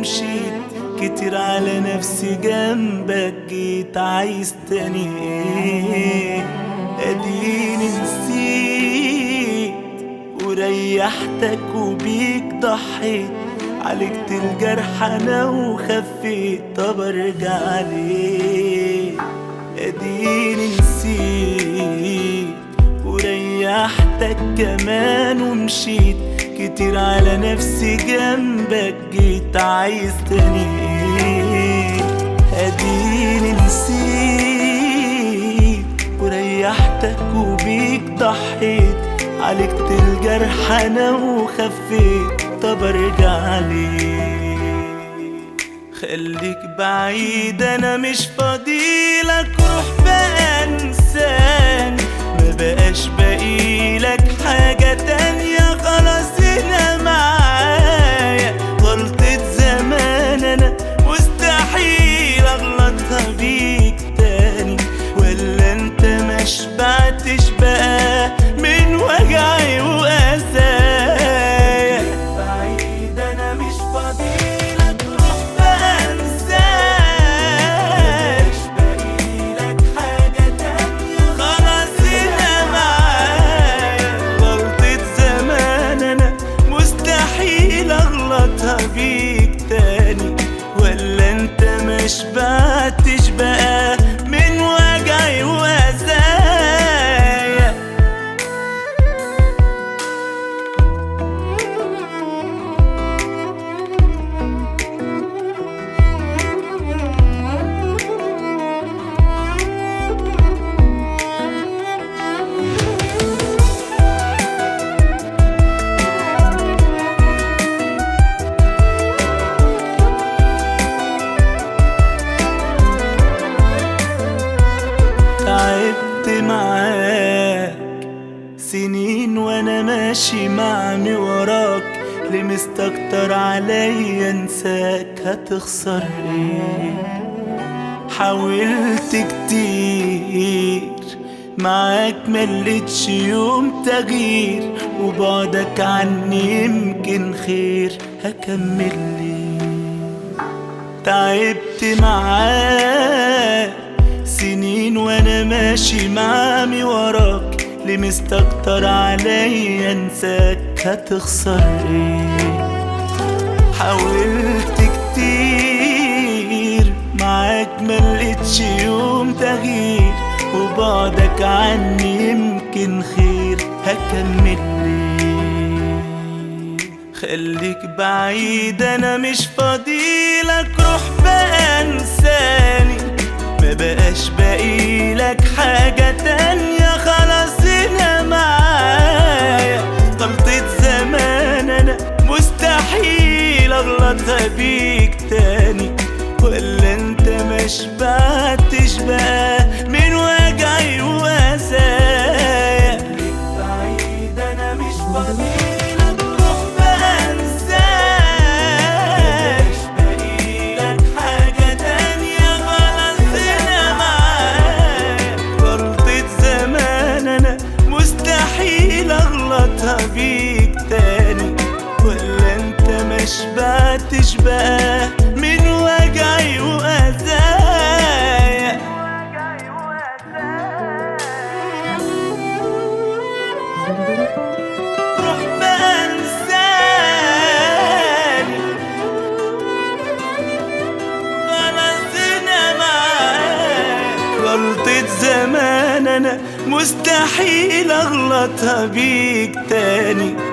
ومشيت كتير على نفسي جنبك جيت عايز تاني ايه اديني نسيت وريحتك وبيك ضحيت عالجت الجرح انا وخفيت طب ارجع ليه اديني نسيت وريحتك كمان ومشيت كتير على نفسي جنبك جيت عايز تاني ايه اديني نسيت وريحتك وبيك ضحيت عالجت الجرح انا وخفيت طب ارجع ليه خليك بعيد انا مش فاضيلك روح بقى انساني ما بقاش باقيلك حاجة تانية خلاص هنا معايا غلطة زمان انا مستحيل اغلطها بيك تاني ولا انت ما شبعتش بقى من وجعي وقسايا بعيد انا مش فاضيلك روح بقى انساك مش باقيلك حاجة تانية خلاص هنا معايا غلطة زمان انا مستحيل اغلطها بيك تاني ولا انت ما شبعتش بقى من وجعي وقسايا تعبت معاك سنين وانا ماشي معمي وراك اللي مستكتر عليا انساك هتخسر ايه حاولت كتير معاك ملتش يوم تغيير وبعدك عني يمكن خير هكمل ليه تعبت معاك سنين وانا ماشي معامي وراك اللي مستكتر عليا انساك هتخسر ايه حاولت كتير معاك ملقتش يوم تغيير وبعدك عني يمكن خير هكمل ليه خليك بعيد انا مش فاضيلك روح بقى انساني ما بقاش باقيلك حاجة تانية خلاص هنا معايا غلطة زمان انا مستحيل اغلطها بيك تاني ولا انت ما شبعتش بقى من وجعي وقسايا خليك بعيد انا مش فاضيلك روح بقى انساك مش باقيلك حاجة تانية خلاص هنا معايا غلطة زمان انا مستحيل اغلطها بيك تاني ولا انت ما شبعتش بقى من وجعي وقسايا روح بقى انساني خلاص انا معاك غلطة زمان انا مستحيل اغلطها بيك تاني